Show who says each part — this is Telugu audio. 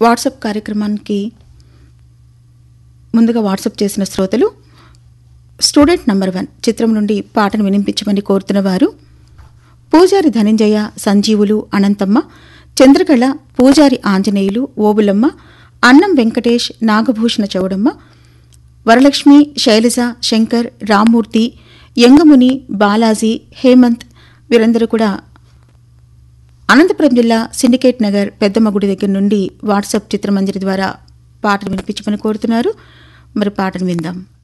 Speaker 1: వాట్సాప్ కార్యక్రమానికి ముందుగా వాట్సాప్ చేసిన శ్రోతలు స్టూడెంట్ నంబర్ వన్ చిత్రం నుండి పాటను వినిపించమని కోరుతున్న వారు పూజారి ధనంజయ సంజీవులు అనంతమ్మ చంద్రకళ పూజారి ఆంజనేయులు ఓబులమ్మ అన్నం వెంకటేష్ నాగభూషణ చౌడమ్మ వరలక్ష్మి శైలజ శంకర్ రామ్మూర్తి యంగముని బాలాజీ హేమంత్ వీరందరూ కూడా అనంతపురం జిల్లా సిండికేట్ నగర్ పెద్దమ్మ గుడి దగ్గర నుండి వాట్సాప్ చిత్రమంజరి ద్వారా పాటలు వినిపించమని కోరుతున్నారు మరి పాటను విందాం